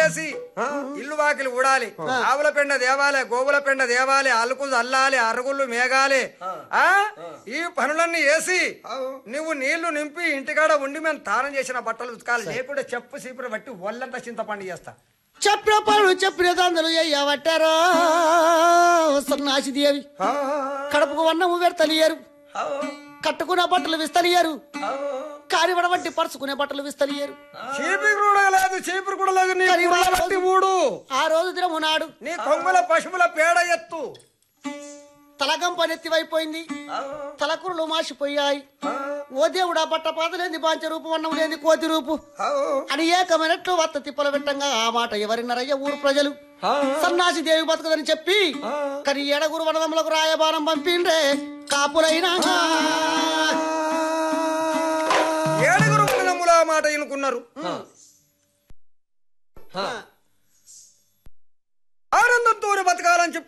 వేసి ఇల్లు వాకిలి ఊడాలి ఆవుల పెండ దేవాలి గోవుల పెండ దేవాలి అలుకులు అల్లాలి అరుగుళ్ళు మేగాలి ఆ ఈ పనులన్నీ వేసి నువ్వు నీళ్లు నింపి ఇంటికాడ ఉండి మేము తానం చేసిన బట్టలు ఉతకాలి లేకుంటే చెప్పు సీపురు బట్టి ఒళ్ళంతా చింతపండు చేస్తా చెప్పిన పనులు చెప్పిన దందలు అయ్యవట్టారో సన్నాసి దేవి కడుపుకు వన్నము పెడతలియరు కట్టుకున్న బట్టలు విస్తలియరు కానివడ వంటి పరుచుకునే బట్టలు విస్తలియరు చీపిరి కూడా లేదు చీపిరి కూడా లేదు నీ కానీ పుల్ల వాళ్ళ బట్టి ఊడు ఆ రోజు దినము నాడు నీ కొంగుల పశువుల పేడ ఎత్తు తలగంపనెత్తివైపోయింది తలకురులు మాసిపోయాయి ఓ దేవుడా బట్ట పాదలేంది బాంచ రూపు వన్నం లేని కోతి రూపు అని ఏకమైనట్లు వత్త తిప్పల పెట్టంగా ఆ మాట ఎవరినరయ్య ఊరు ప్రజలు సన్నాసి దేవి బతుకదని చెప్పి కని ఏడగురు వనదములకు రాయబారం పంపిండ్రే కాపులైనా ఏడుగురు ఉన్నదమ్ముల మాట ఎన్నుకున్నారు